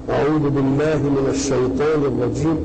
أعوذ بالله من الشيطان الرجيم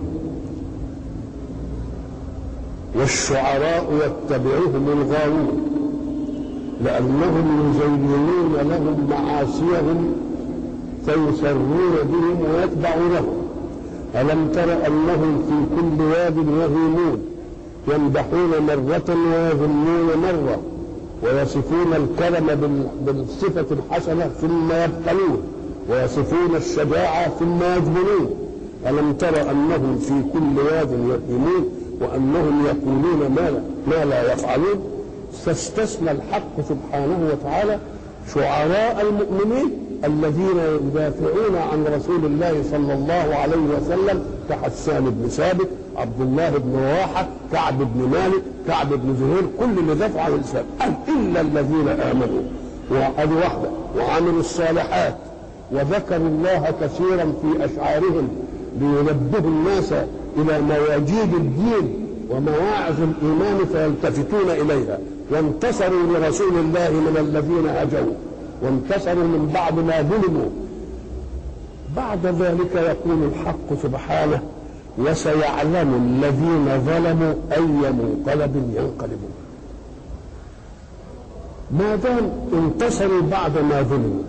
والشعراء يتبعهم الغاوون لأنهم يزينون لهم معاصيهم فيسرون بهم ويتبعونهم ألم تر أنهم في كل واد يهيمون يمدحون مرة ويذمون مرة ويصفون الكرم بالصفة الحسنة ثم يبخلون ويصفون الشجاعة ثم يجبنون ألم تر أنهم في كل واد يهيمون وأنهم يقولون ما لا, ما لا يفعلون فاستثنى الحق سبحانه وتعالى شعراء المؤمنين الذين يدافعون عن رسول الله صلى الله عليه وسلم كحسان بن ثابت عبد الله بن رواحة كعب بن مالك كعب بن زهير كل اللي دافع عن الإسلام قال إلا الذين آمنوا وهذه واحدة وعملوا الصالحات وذكروا الله كثيرا في أشعارهم لينبهوا الناس إلى مواجيد الدين ومواعظ الإيمان فيلتفتون إليها وانتصروا لرسول الله من الذين هجوا وانتصروا من بعد ما ظلموا بعد ذلك يقول الحق سبحانه وسيعلم الذين ظلموا أي منقلب ينقلبون ما دام انتصروا بعد ما ظلموا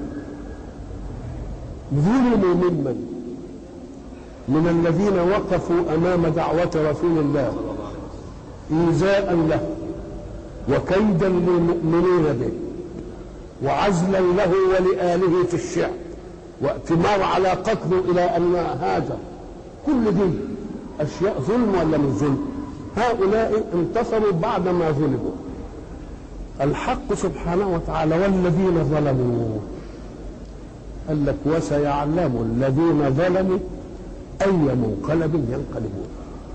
ظلموا ممن من الذين وقفوا أمام دعوة رسول الله إيذاء له وكيدا للمؤمنين به وعزلا له ولآله في الشعب واتمار على قتله إلى أن هاجر كل دي أشياء ظلم ولا مش ظلم هؤلاء انتصروا بعد ما ظلموا الحق سبحانه وتعالى والذين ظلموا قال لك وسيعلم الذين ظلموا أي منقلب ينقلبون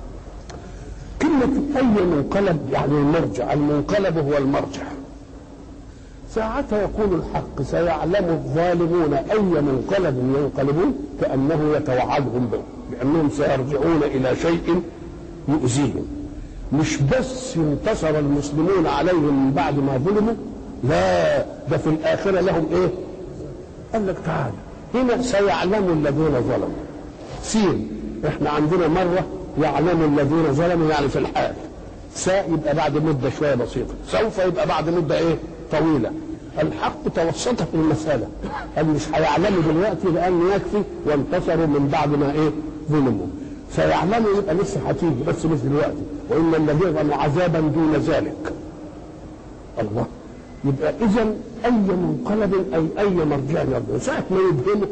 كلمة أي منقلب يعني المرجع المنقلب هو المرجع ساعتها يقول الحق سيعلم الظالمون أي منقلب ينقلبون كأنه يتوعدهم به بأنهم سيرجعون إلى شيء يؤذيهم مش بس انتصر المسلمون عليهم من بعد ما ظلموا لا ده في الآخرة لهم إيه قال لك تعالى هنا سيعلم الذين ظلموا سين احنا عندنا مرة يعلم الذين ظلموا يعني في الحال ساء يبقى بعد مدة شوية بسيطة سوف يبقى بعد مدة ايه طويلة الحق توسط في المسألة قال مش هيعلموا دلوقتي لأن يكفي وانتصروا من بعد ما ايه ظلموا سيعلموا يبقى لسه هتيجي بس مش دلوقتي وإن الذين ظلموا عذابا دون ذلك الله يبقى إذا أي منقلب أي أي مرجع يرجع ساعة ما يبهمه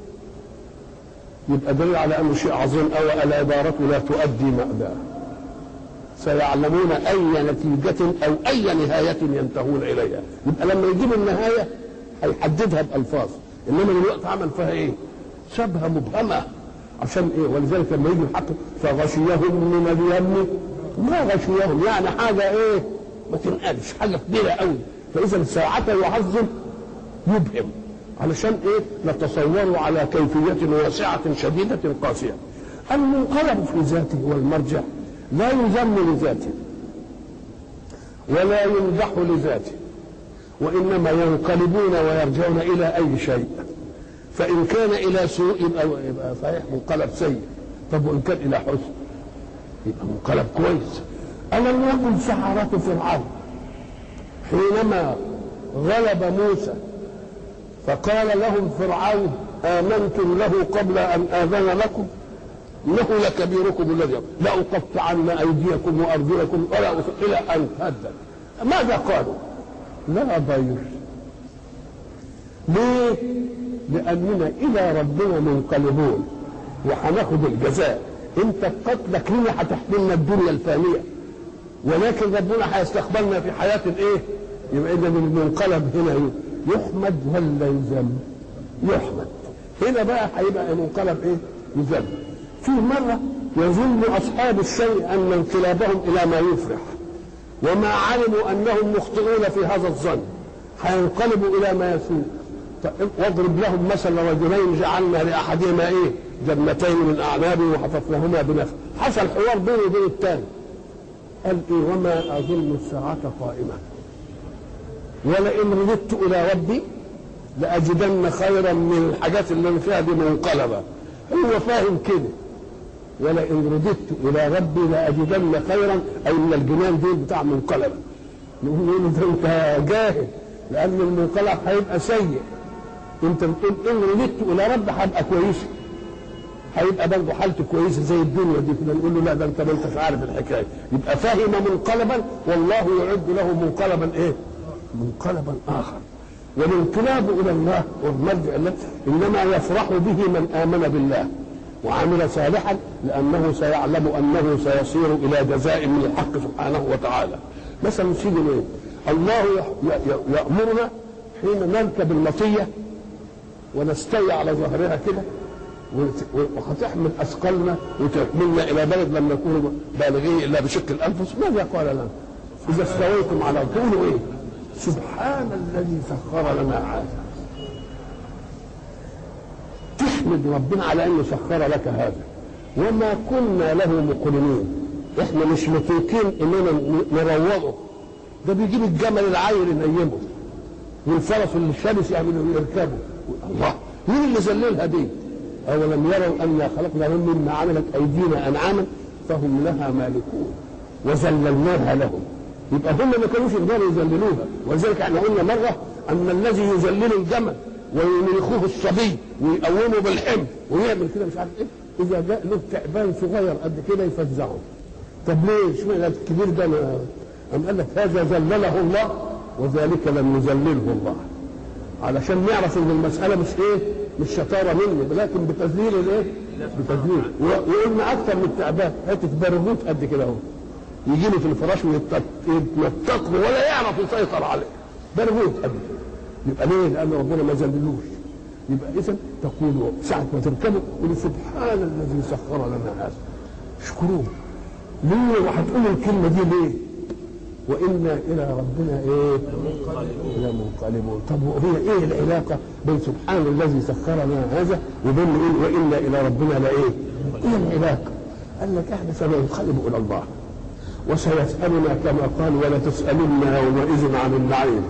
يبقى دليل على انه شيء عظيم قوي العبارة لا تؤدي مأباه سيعلمون اي نتيجة او اي نهاية ينتهون اليها يبقى لما يجيب النهاية هيحددها بألفاظ انما دلوقتي عمل فيها ايه شبهة مبهمة عشان ايه ولذلك لما يجي الحق فغشيهم من اليم ما غشيهم يعني حاجة ايه ما تنقلش حاجة كبيرة قوي فاذا ساعتها يعظم يبهم علشان ايه نتصوروا على كيفية واسعة شديدة قاسية المنقلب في ذاته والمرجع لا يذم لذاته ولا يمدح لذاته وإنما ينقلبون ويرجعون إلى أي شيء فإن كان إلى سوء يبقى, يبقى صحيح منقلب سيء طب وإن كان إلى حسن يبقى منقلب كويس ألم يكن سحرة فرعون حينما غلب موسى فقال لهم فرعون آمنتم له قبل أن آذن لكم إنه لكبيركم الذي لأقطعن أيديكم وأرجلكم ولا إلى أن هدد ماذا قالوا؟ لا ضير ليه؟ لأننا إلى ربنا منقلبون وهناخد الجزاء أنت قتلك لنا هتحملنا الدنيا الفانية ولكن ربنا هيستقبلنا في حياة الإيه؟ يبقى إذا المنقلب هنا يحمد ولا يذم؟ يحمد هنا بقى هيبقى المنقلب إيه؟ يذم في مرة يظن أصحاب الشيء أن انقلابهم إلى ما يفرح وما علموا أنهم مخطئون في هذا الظن هينقلبوا إلى ما يسوء واضرب لهم مثل رجلين جعلنا لأحدهما إيه جنتين من أعناب وحففناهما بنخل حصل حوار بينه وبين الثاني قال إيه وما أظن الساعة قائمة ولئن رددت إلى ربي لأجدن خيرا من الحاجات اللي أنا فيها دي منقلبة هو فاهم كده ولئن رددت الى ربي لاجدن خيرا اي من الجنان دول بتاع منقلب نقول له ده انت جاهل لان المنقلب هيبقى سيء انت بتقول ان رددت الى ربي هبقى كويسه هيبقى برضه حالته كويسه زي الدنيا دي كده نقول له لا ده انت ما انتش عارف الحكايه يبقى فهم منقلبا والله يعد له منقلبا ايه؟ منقلبا اخر والانقلاب الى الله والمرجع اليه انما يفرح به من امن بالله وعمل صالحا لانه سيعلم انه سيصير الى جزاء من الحق سبحانه وتعالى مثلا سيدي ايه؟ الله يامرنا حين نركب المطيه ونستوي على ظهرها كده وهتحمل اثقالنا وتحملنا الى بلد لم نكون بالغيه الا بشق الانفس ماذا قال لنا؟ اذا استويتم على قولوا ايه؟ سبحان الذي سخر لنا هذا تحمد ربنا على انه سخر لك هذا وما كنا له مقرنين احنا مش متوكين اننا نروضه ده بيجيب الجمل العاير ينيمه والفرس اللي الشمس يعملوا يركبه الله مين اللي ذللها دي؟ أولم يروا أنا خلقنا لهم مما عملت أيدينا أنعاما فهم لها مالكون وذللناها لهم يبقى هم ما كانوش يقدروا يذللوها ولذلك احنا قلنا مرة أن الذي يذلل الجمل وينيخوه الصبي ويقومه بالحمل ويعمل كده مش عارف ايه اذا جاء له تعبان صغير قد كده يفزعه طب ليه اشمعنى الكبير ده أم قال لك هذا ذلله الله وذلك لم يذلله الله علشان نعرف ان المساله مش ايه مش شطاره مني لكن بتذليل الايه بتذليل وقلنا اكثر من التعبان حته برغوت قد كده اهو يجي له في الفراش ويتنطط له ولا يعرف يسيطر عليه برغوت قد كده يبقى ليه لان ربنا ما ذللوش يبقى اذا تقول ساعه ما تركبوا قولوا سبحان الذي سخر لنا هذا اشكروه ليه وهتقول الكلمه دي ليه وانا الى ربنا ايه الى منقلبون طب وهي ايه العلاقه بين سبحان الذي سخر لنا هذا وبين نقول وانا الى ربنا لا ايه ايه العلاقه قال لك احنا سننقلب الى الله وسيسالنا كما قال ولا تسالن يومئذ عن النعيم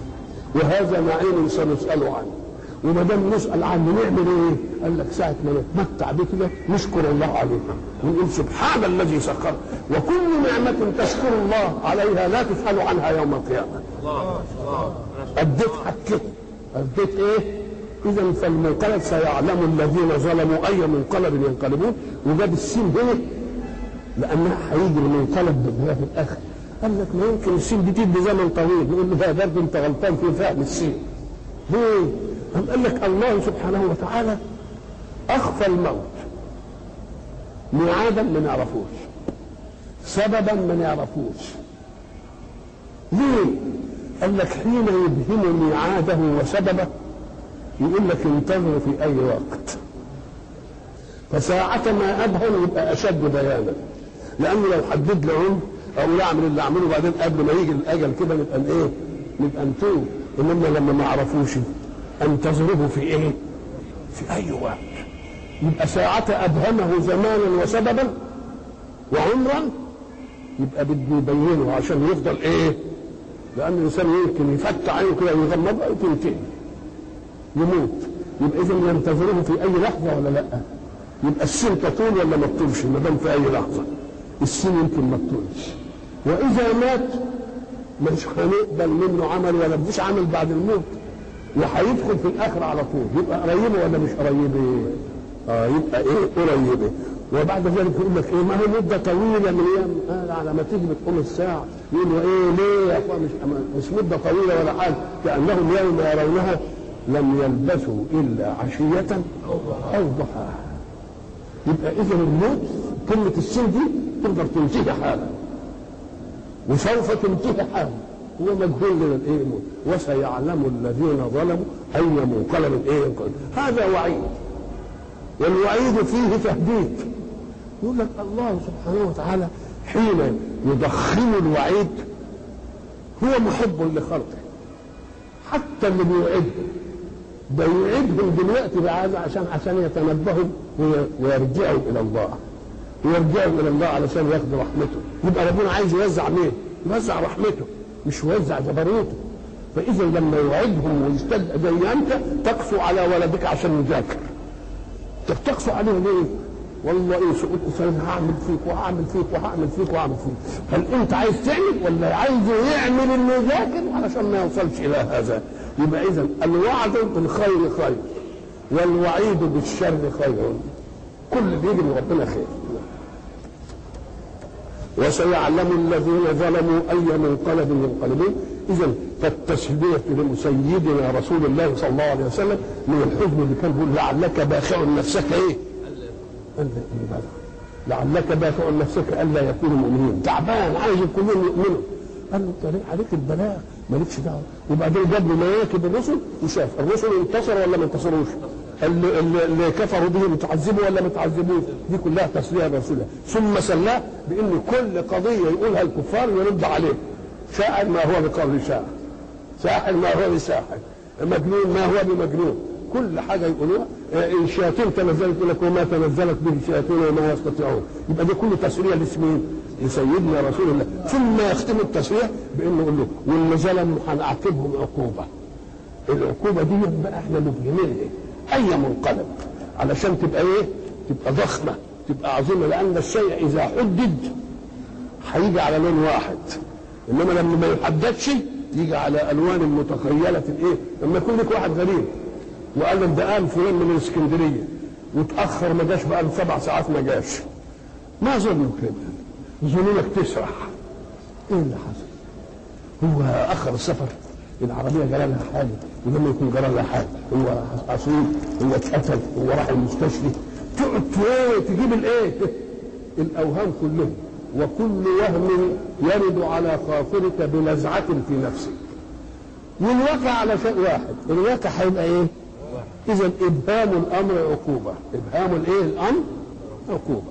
وهذا نعيم سنسال عنه وما دام نسال عنه نعمل ايه؟ قال لك ساعه ما نتمتع به كده نشكر الله عليها ونقول سبحان الذي سخر وكل نعمه تشكر الله عليها لا تسال عنها يوم القيامه. الله الله اديت حقه اديت ايه؟ اذا فالمنقلب سيعلم الذين ظلموا اي منقلب ينقلبون وجاب السين هنا لانها هيجي المنقلب في الاخر قال لك ما يمكن السين دي تدي زمن طويل نقول له برضه انت غلطان في فهم السين ليه؟ أم قال لك الله سبحانه وتعالى أخفى الموت ميعادا ما نعرفوش سببا ما نعرفوش ليه؟ قال لك حين يبهم ميعاده وسببه يقول لك انتظروا في أي وقت فساعة ما أبهم يبقى أشد بيانا لأنه لو حدد لي عمر أو يعمل اللي أعمله بعدين قبل ما يجي الأجل كده نبقى إيه؟ نبقى نتوب إنما لما ما عرفوش انتظروه في ايه في اي وقت يبقى ساعة ابهمه زمانا وسببا وعمرا يبقى بده يبينه عشان يفضل ايه لان الانسان يمكن يفتح عينه كده ويغمضها وتنتهي يموت يبقى اذا ينتظروه في اي لحظه ولا لا يبقى السن تطول ولا ما تطولش ما دام في اي لحظه السن يمكن ما تطولش واذا مات مش هنقبل منه عمل ولا مفيش عمل بعد الموت وهيدخل في الاخر على طول يبقى قريبه ولا مش قريبه؟ اه يبقى ايه قريبه وبعد ذلك يقول لك ايه ما هي مده طويله من ايام قال على ما تيجي بتقوم الساعه يقولوا ايه ليه يا اخوان مش مش مده طويله ولا حاجه كانهم يوم يرونها لم يلبثوا الا عشيه او ضحاها يبقى اذا الموت كلمه السن دي تقدر تنتهي حالا وسوف تنتهي حالا هو مجهول من الايه الموت وسيعلم الذين ظلموا اي منقلب ايه ينقلب هذا وعيد والوعيد فيه تهديد يقول لك الله سبحانه وتعالى حين يضخم الوعيد هو محب لخلقه حتى اللي بيوعدهم ده يوعدهم دلوقتي بهذا عشان عشان يتنبهوا ويرجعوا الى الله ويرجعوا الى الله علشان ياخذوا رحمته يبقى ربنا عايز يوزع مين؟ يوزع رحمته مش يوزع جبروته فاذا لما يوعدهم ويستدعي زي انت تقسو على ولدك عشان يذاكر طب تقسو عليه ليه؟ والله ان سئلت فانا هعمل فيك وهعمل فيك وهعمل فيك وهعمل فيك هل انت عايز تعمل ولا عايزه يعمل انه يذاكر علشان ما يوصلش الى هذا يبقى اذا الوعد بالخير خير والوعيد بالشر خير كل اللي يجي من ربنا خير وسيعلم الذين ظلموا اي منقلب ينقلبون اذا فالتسليه لسيدنا رسول الله صلى الله عليه وسلم من الحزن اللي كان بيقول لعلك باخع نفسك ايه؟ قال له لعلك باخع نفسك الا يكونوا مؤمنين تعبان عايز كلهم يؤمنوا قال له انت عليك البلاغ مالكش دعوه وبعدين جاب له مناكب الرسل وشاف الرسل انتصروا ولا ما انتصروش اللي, اللي, اللي كفروا به متعذبوا ولا ما تعذبوش دي كلها تسليه لرسول الله ثم سلاه بان كل قضيه يقولها الكفار يرد عليه شاعر ما هو بقول شاعر ساحر ما هو بساحر مجنون ما هو بمجنون كل حاجه يقولوها ان شياطين تنزلت لك وما تنزلت به الشياطين وما يستطيعون يبقى ده كله تسليه لاسمين لسيدنا رسول الله ثم يختم التسليه بانه يقول له واللي ظلموا هنعاقبهم عقوبه العقوبه دي بقى احنا مبهمين اي منقلب علشان تبقى ايه تبقى ضخمه تبقى عظيمه لان الشيء اذا حدد هيجي على لون واحد انما لما ما يحددش يجي على الوان متخيله الايه لما يكون لك واحد غريب وقال لك ده قام فلان من الاسكندريه وتاخر ما جاش بقى سبع ساعات ما جاش ما ظنوا كده ظنونك تسرح ايه اللي حصل هو اخر السفر العربيه جرى لها حاجه ولما يكون جرى لها حاجه هو اصيب هو اتقتل هو راح المستشفى تقعد تجيب الايه الاوهام كلها وكل وهم يرد على خاطرك بنزعة في نفسك والواقع على شيء واحد الواقع هيبقى ايه اذا ابهام الامر عقوبة ابهام الايه الامر عقوبة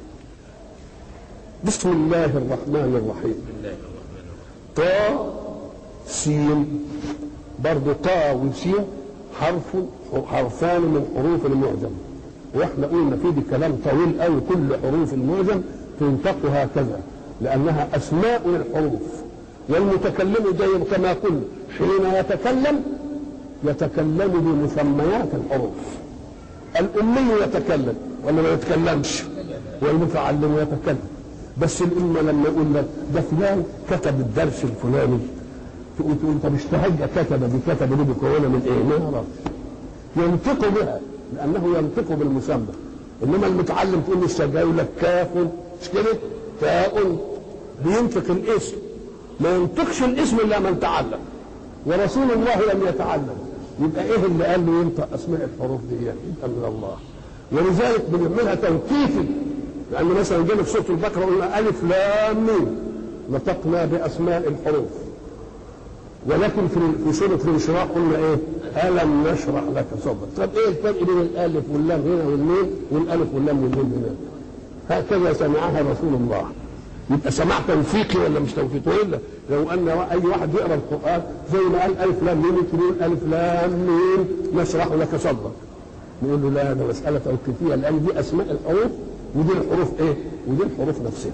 بسم الله الرحمن الرحيم طا سين برضه طا وسين حرف حرفان من حروف المعجم واحنا قلنا في دي كلام طويل قوي كل حروف المعجم تنطق هكذا لأنها أسماء للحروف والمتكلم زي كما قلنا حين يتكلم يتكلم بمسميات الحروف الأمي يتكلم ولا ما يتكلمش والمتعلم يتكلم بس الأمة لما يقول لك ده فلان كتب الدرس الفلاني تقول تقول انت مش تهجى كتب دي كتب دي مكونه من ايه؟ ما يعرف ينطق بها لانه ينطق بالمسمى انما المتعلم تقول له الشجاع يقول لك كاف مش كده؟ تاء بينطق الاسم ما ينطقش الاسم الا من تعلم ورسول الله لم يتعلم يبقى ايه اللي قال له ينطق اسماء الحروف دي يبقى من الله ولذلك بنعملها توقيفي لان مثلا جينا في سوره البقره قلنا الف لام ميم نطقنا باسماء الحروف ولكن في في سوره الانشراح قلنا ايه؟ الم نشرح لك صدرك طب ايه الفرق بين الالف واللام هنا والميم والالف واللام والميم هنا؟ هكذا سمعها رسول الله يبقى سماع توفيقي ولا مش توفيقي والا لو ان اي واحد يقرا القران زي ما قال الف لام ميم يقول الف لام ميم نشرح لك صدرك نقول له لا ده مساله توقيفيه لان دي اسماء الحروف ودي الحروف ايه؟ ودي الحروف نفسها.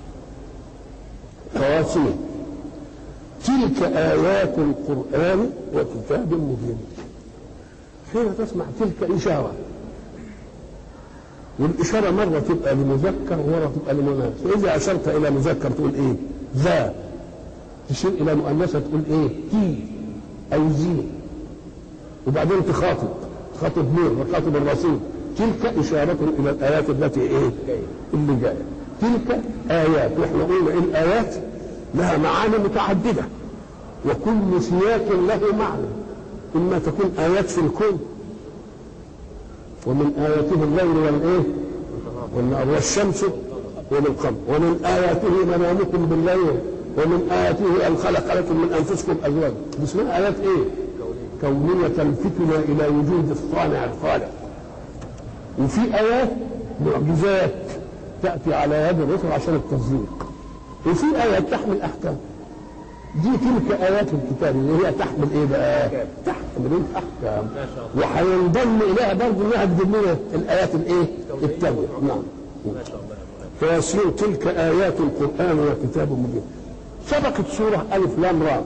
قواسيم تلك آيات القرآن وكتاب مبين حين تسمع تلك إشارة والإشارة مرة تبقى لمذكر ومرة تبقى لمؤنث فإذا أشرت إلى مذكر تقول إيه ذا تشير إلى مؤنثة تقول إيه تي أو زي وبعدين تخاطب تخاطب مين تخاطب الرسول تلك إشارة إلى الآيات التي إيه اللي جاية تلك آيات وإحنا قلنا إيه الآيات لها معاني متعددة وكل سياق له معنى إما تكون آيات في الكون ومن آياته الليل والإيه والشمس والقمر ومن آياته منامكم بالليل ومن آياته أن خلق لكم من أنفسكم أزواجا اسمها آيات إيه؟ كونية تلفتنا إلى وجود الصانع الخالق وفي آيات معجزات تأتي على يد الرسل عشان التصديق وفي آيات تحمل أحكام دي تلك آيات الكتاب اللي هي تحمل إيه بقى؟ تحمل الأحكام وهينضم إليها برضه إنها تجيب لنا الآيات الإيه؟ التانية نعم فيصير تلك آيات القرآن وكتاب مبين سبقت سورة ألف لام را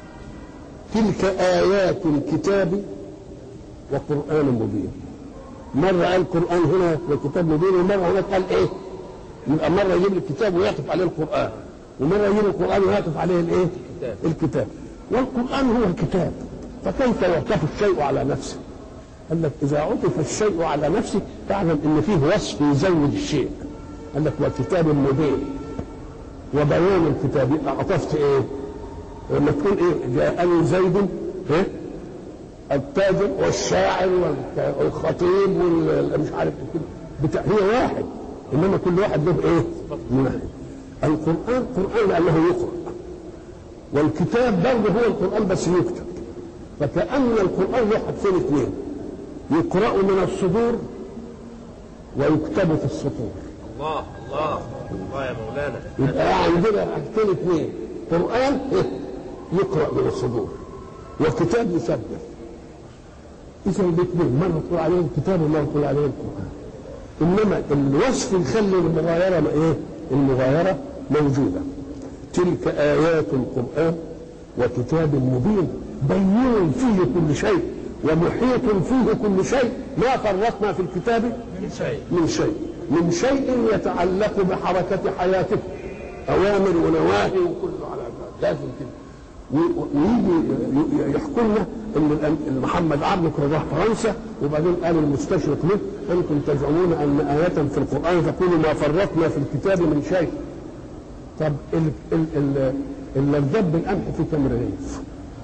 تلك آيات الكتاب وقرآن مبين مرة قال القرآن هنا في كتاب مبين ومرة هناك قال إيه؟ يبقى مرة يجيب الكتاب ويعطف عليه القرآن ومرة يجيب القرآن ويعطف عليه الإيه؟ الكتاب والقرآن هو الكتاب فكيف يعطف الشيء على نفسه؟ قال لك إذا عطف الشيء على نفسه فاعلم إن فيه وصف يزود الشيء قال لك وكتاب مبين وبيان الكتاب يبقى عطفت إيه؟ لما تقول إيه؟ جاءني زيد إيه؟ التاجر والشاعر والخطيب والمش عارف بتاع هي واحد انما كل واحد له ايه؟ واحد القران قران لانه يقرا والكتاب برضه هو القران بس يكتب فكأن القرآن له حاجتين اثنين يقرأ من الصدور ويكتب في السطور الله الله الله يا مولانا يبقى عندنا حاجتين اثنين قرآن يقرأ من الصدور وكتاب يسبح إذا الاثنين مرة تقول عليه الكتاب ومرة تقول عليه القرآن إنما الوصف يخلي المغايرة ما إيه؟ المغايرة موجودة تلك آيات القرآن وكتاب مبين بين فيه كل شيء ومحيط فيه كل شيء ما فرطنا في الكتاب من شيء من شيء من شيء يتعلق بحركة حياتك أوامر ونواهي وكله على ذلك لازم كده و- ويجي يحكوا لنا ان الأم- محمد عبده كان راح فرنسا وبعدين قال المستشرق له انتم تزعمون ان آية في القرآن تقول ما فرطنا في الكتاب من شيء طب ال ال ال اللذاب بالقمح في كم رغيف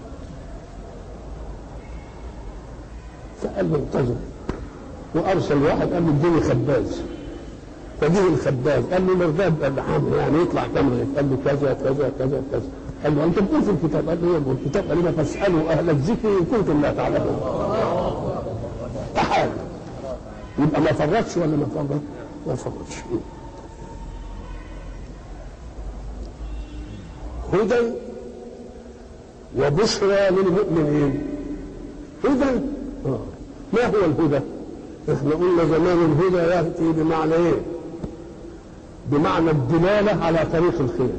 فقال له انتظر وارسل واحد قال له اديني خباز فجه الخباز قال له مرداد قال له حامل يعني يطلع كم رغيف قال له كذا كذا كذا كذا قال له انت بتقول في الكتاب قال له ايه الكتاب قال لي فاسالوا اهل الذكر ان كنتم لا تعلمون تعال يبقى ما فرطش ولا ما فرط ما فرطش هدى وبشرى للمؤمنين هدى آه. ما هو الهدى احنا قلنا زمان الهدى ياتي بمعنى ايه بمعنى الدلاله على طريق الخير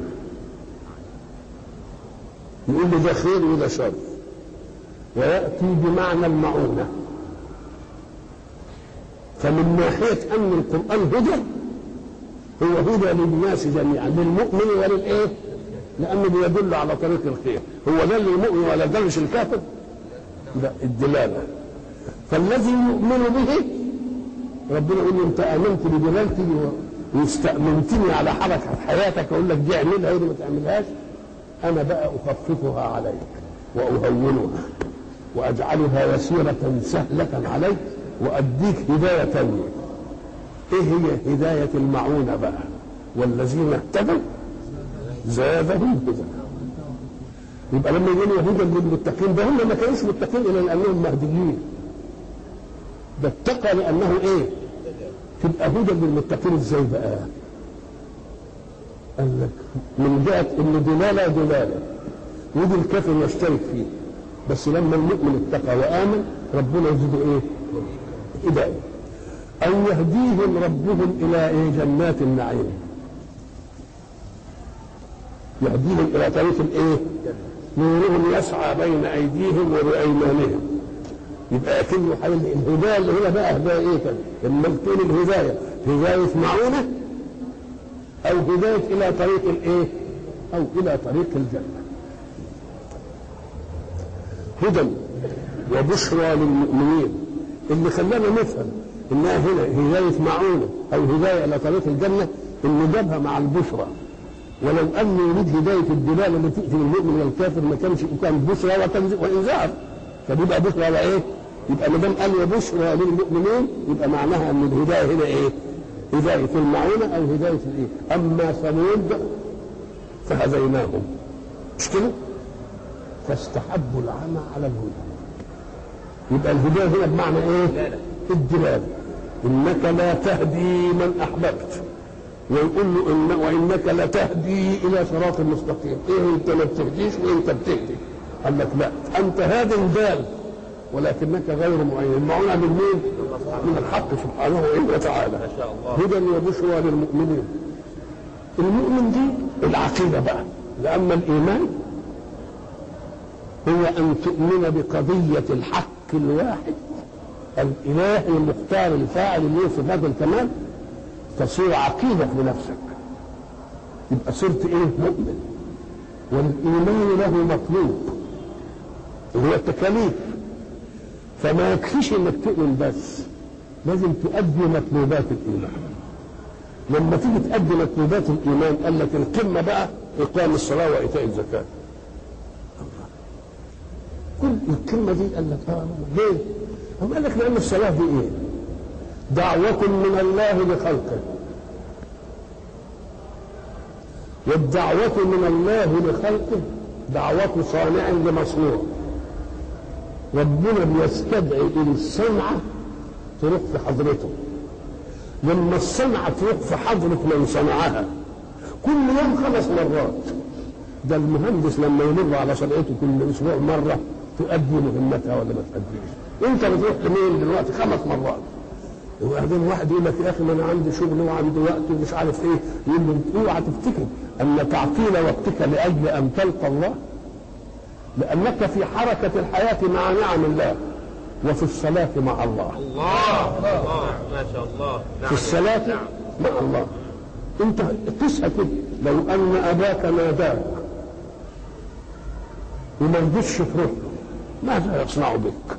يقول لي ده خير وده شر وياتي بمعنى المعونه فمن ناحيه ان القران هدى هو هدى للناس جميعا للمؤمن وللايه لانه بيدل على طريق الخير هو ده للمؤمن ولا ده مش الكافر لا الدلاله فالذي يؤمن به ربنا يقول له انت امنت بدلالتي واستامنتني على حركه حياتك اقول لك دي اعملها ودي ما تعملهاش انا بقى اخففها عليك واهونها واجعلها يسيره سهله عليك واديك هدايه تانيه ايه هي هدايه المعونه بقى والذين اهتدوا زادهم هدى يبقى لما يقولوا هدى للمتقين ده هم ما كانوش متقين الا لانهم مهديين ده اتقى لانه ايه تبقى هدى للمتقين ازاي بقى قال لك من جهه ان دلاله دلاله ودي الكافر يشترك فيه بس لما المؤمن اتقى وامن ربنا يزيده ايه هدايه او يهديهم ربهم الى ايه جنات النعيم يهديهم الى طريق الايه نورهم يسعى بين ايديهم وبايمانهم يبقى كله حي الهدايه اللي هنا بقى هدايه ايه كده اما تكون الهدايه هدايه معونه او هدايه الى طريق الايه او الى طريق الجنه هدى وبشرى للمؤمنين اللي خلانا نفهم انها هنا هدايه معونه او هدايه الى طريق الجنه ان جابها مع البشرى ولو ان يريد هدايه الدلاله اللي تاتي للمؤمن والكافر ما كانش كان بشرى وتنزيل وانذار فبيبقى بشرى على ايه؟ يبقى ما دام قال وبشرى للمؤمنين يبقى معناها ان الهدايه هنا ايه؟ هدايه المعونه او هدايه الايه؟ اما ثمود فهديناهم مش كده؟ فاستحبوا العمى على الهدى يبقى الهدايه هنا بمعنى ايه؟ الدلاله انك لا تهدي من احببت ويقول له إن وانك لتهدي الى صراط مستقيم ايه انت ما بتهديش وانت بتهدي قال لك لا انت هاد دال ولكنك غير معين المعونة من مين من الحق سبحانه وتعالى ما شاء الله هدى وبشرى للمؤمنين المؤمن دي العقيدة بقى لأما الإيمان هو أن تؤمن بقضية الحق الواحد الاله المختار الفاعل اللي له صفات الكمال تصير عقيده لنفسك يبقى صرت ايه مؤمن والايمان له مطلوب وهو التكاليف فما يكفيش انك تؤمن بس لازم تؤدي مطلوبات الايمان لما تيجي تؤدي مطلوبات الايمان قال لك القمه بقى اقام الصلاه وايتاء الزكاه كل الكلمه دي قال لك اه ليه؟ هم قال لك لان الصلاه دي ايه؟ دعوة من الله لخلقه والدعوة من الله لخلقه دعوة صانع لمصنوع ربنا بيستدعي إلى الصنعة تروح في حضرته لما الصنعة تروح في حضرة من صنعها كل يوم خمس مرات ده المهندس لما يمر على صنعته كل اسبوع مره تؤدي مهمتها ولا ما تؤديش انت بتروح لمين دلوقتي خمس مرات وبعدين واحد يقول لك يا اخي ما انا عندي شغل وعندي وقت ومش عارف ايه يقول له اوعى تفتكر ان تعطيل وقتك لاجل ان تلقى الله لانك في حركه الحياه مع نعم الله وفي الصلاه مع الله الله الله ما شاء الله في نعم الصلاه نعم مع الله انت قسها كده لو ان اباك ناداك وما رضيتش تروح له ماذا يصنع بك؟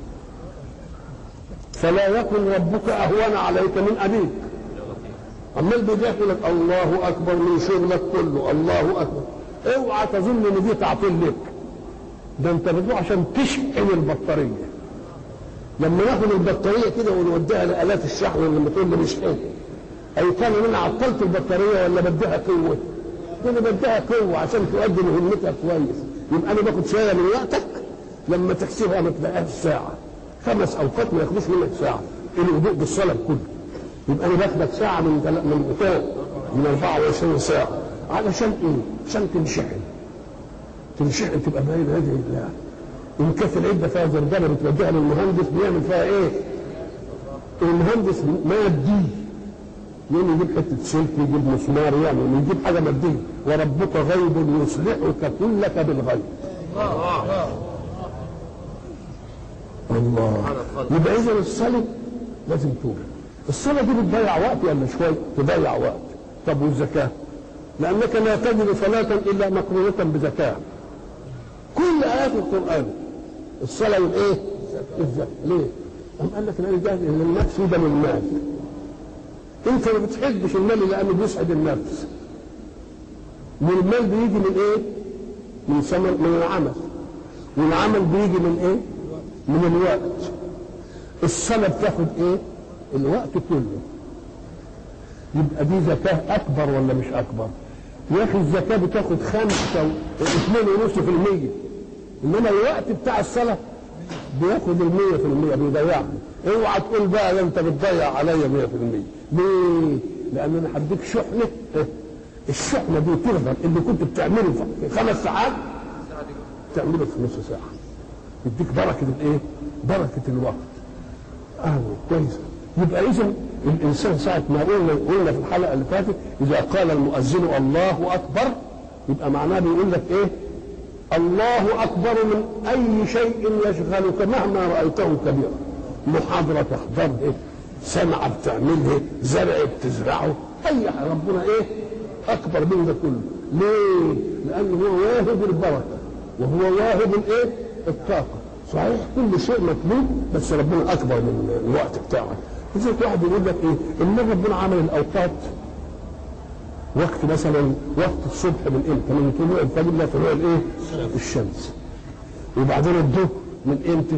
فلا يكن ربك اهون عليك من ابيك عمال بيدافع لك الله اكبر من شغلك كله الله اكبر اوعى تظن ان دي تعطيل لك ده انت بتروح عشان تشحن البطاريه لما ناخد البطاريه كده ونوديها لالات الشحن لما تقول لي مش ايه اي كان انا عطلت البطاريه ولا بديها قوه انا بديها قوه عشان تؤدي مهمتها كويس يبقى انا باخد شويه من وقتك لما تحسبها ما تلاقيهاش ساعه خمس اوقات ما ياخدوش منك ساعه الوضوء بالصلاه كله يبقى انا باخدك ساعه من تل... من كام؟ من 24 ساعه علشان ايه؟ عشان تنشحن تنشحن تبقى باين هذه الله ان كانت العده فيها زرجله بتوديها للمهندس بيعمل فيها ايه؟ المهندس مادي يوم يجيب حته سلك يجيب مسمار يعمل يجيب حاجه ماديه وربك غيب يصلحك كلك بالغيب الله يبقى اذا الصلاه لازم توجد الصلاه دي بتضيع وقت ولا شويه تضيع وقت طب والزكاه لانك لا تجد صلاه الا مقرونه بزكاه كل ايات القران الصلاه والايه الزكاه ليه أم قال لك لان ده ان النفس ده من المال انت ما بتحبش المال لانه بيسعد النفس والمال بيجي من ايه من ثمر من العمل والعمل بيجي من ايه من الوقت الصلاه بتاخد ايه الوقت كله يبقى دي زكاه اكبر ولا مش اكبر يا اخي الزكاه بتاخد خمسة اثنين ونص في المية انما الوقت بتاع الصلاه بياخد المية في المية بيضيعها اوعى تقول بقى ده انت بتضيع عليا مية في المية ليه؟ لان انا هديك شحنة إيه؟ الشحنة دي تفضل اللي كنت بتعمله في خمس ساعات تعمله في نص ساعة يديك بركة الايه؟ بركة الوقت اه كويس يبقى اذا الانسان ساعة ما قلنا قلنا في الحلقة اللي فاتت اذا قال المؤذن الله اكبر يبقى معناه بيقول لك ايه؟ الله اكبر من اي شيء يشغلك مهما رايته كبيرا محاضره تحضره سمعه بتعمله زرع بتزرعه اي حاجة ربنا ايه اكبر من ده كله ليه لانه هو واهب البركه وهو واهب الايه الطاقه صحيح كل شيء مطلوب بس ربنا اكبر من الوقت بتاعك لذلك واحد يقول لك ايه ان ربنا عمل الاوقات وقت مثلا وقت الصبح من امتى؟ من طلوع الفجر الى طلوع الايه؟ الشمس. وبعدين الظهر من امتى؟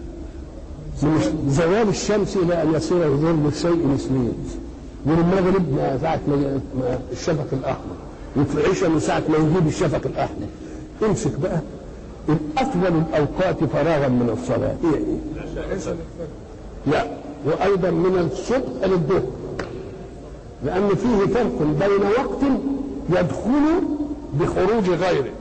من زوال الشمس الى ان يصير ظل الشيء سنين. والمغرب من ساعة ما ما الشفق الأحمر وفي العشاء من ساعة ما يجيب الشفق الأحمر امسك بقى الأطول الأوقات فراغا من الصلاة هي إيه؟ لا وأيضا من الصبح للظهر لأن فيه فرق بين وقت يدخل بخروج غيره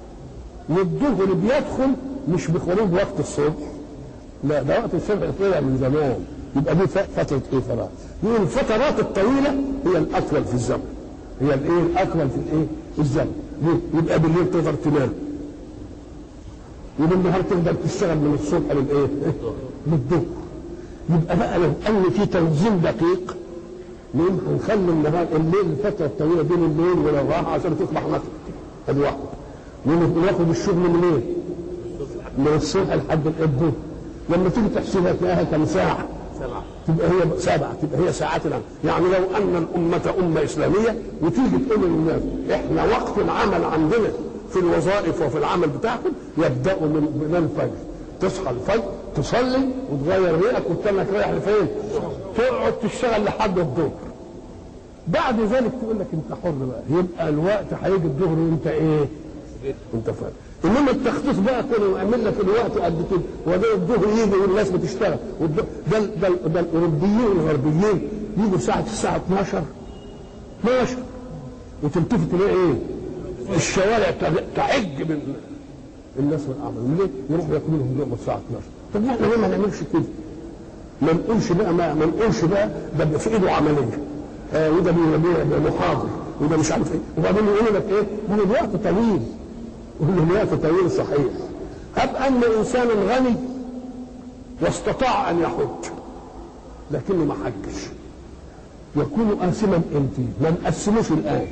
والظهر بيدخل مش بخروج وقت الصبح لا ده وقت الصبح طلع من زمان يبقى دي فترة ايه فراغ دي الفترات الطويلة هي الأطول في الزمن هي الايه الأطول في الايه الزمن ليه؟ يبقى بالليل تقدر تنام وبالنهار تقدر تشتغل من الصبح للايه للظهر يبقى بقى لو ان في تنظيم دقيق نقوم هنخلي النهار الليل الفتره الطويله بين الليل والراحه عشان تصبح مصر ادي واحده وناخد الشغل منين؟ من الصبح لحد الظهر لما تيجي تحسبها تلاقيها كم ساعه؟ سبعة تبقى هي سبعة تبقى هي ساعات العمل يعني لو أن الأمة أمة إسلامية وتيجي تقول للناس إحنا وقت العمل عندنا في الوظائف وفي العمل بتاعكم يبدأ من من الفجر تصحى الفجر تصلي وتغير ريقك وتستنى رايح لفين؟ تقعد تشتغل لحد الظهر بعد ذلك تقول لك انت حر بقى يبقى الوقت هيجي الظهر وانت ايه؟ انت فاهم انما التخطيط بقى كله يعمل لك الوقت قد كده وده الظهر يجي والناس بتشتغل والظهر- ده ده ده الاوروبيين والغربيين يجوا ساعه الساعه 12 12 وتلتفت تلاقي ايه؟ الشوارع تع- تعج من الناس والاعمال ليه؟ يروحوا ياكلوا لهم لقمه الساعه 12 طب احنا ليه ما نعملش كده؟ ما نقولش بقى ما, ما نقولش بقى ده بيبقى في ايده عمليه آه وده بي- بي- بي- محاضر وده مش عارف ايه وبعدين يقولوا لك ايه؟ ما هو الوقت طويل يقول له الوقت طويل صحيح هب ان انسانا غني واستطاع ان يحج لكنه ما حجش يكون آثما امتى؟ ما نقسموش الآن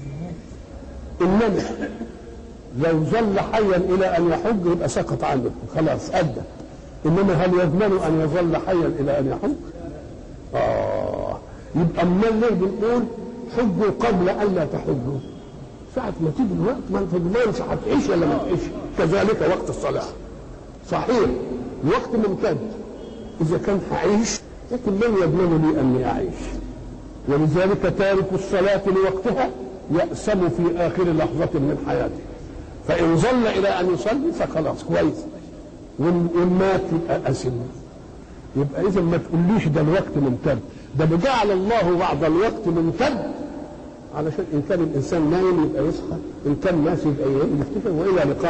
إنما لو ظل حيا إلى أن يحج يبقى سقط عنه خلاص أدى إنما هل يضمن أن يظل حيا إلى أن يحج؟ آه يبقى أمال ليه بنقول حجوا قبل ألا تحجوا؟ ساعة ما تيجي الوقت ما تضمنش هتعيش ولا ما تعيش كذلك وقت الصلاة صحيح الوقت ممتد إذا كان هعيش لكن من يضمن لي أني أعيش ولذلك تارك الصلاة لوقتها يأسم في آخر لحظة من حياته فإن ظل إلى أن يصلي فخلاص كويس وإن وإن مات يبقى أسم يبقى إذا ما تقوليش ده الوقت ممتد ده جعل الله بعض الوقت ممتد علشان إن كان الإنسان نايم يبقى يصحى إن كان ناس يبقى يفتكر وإلى لقاء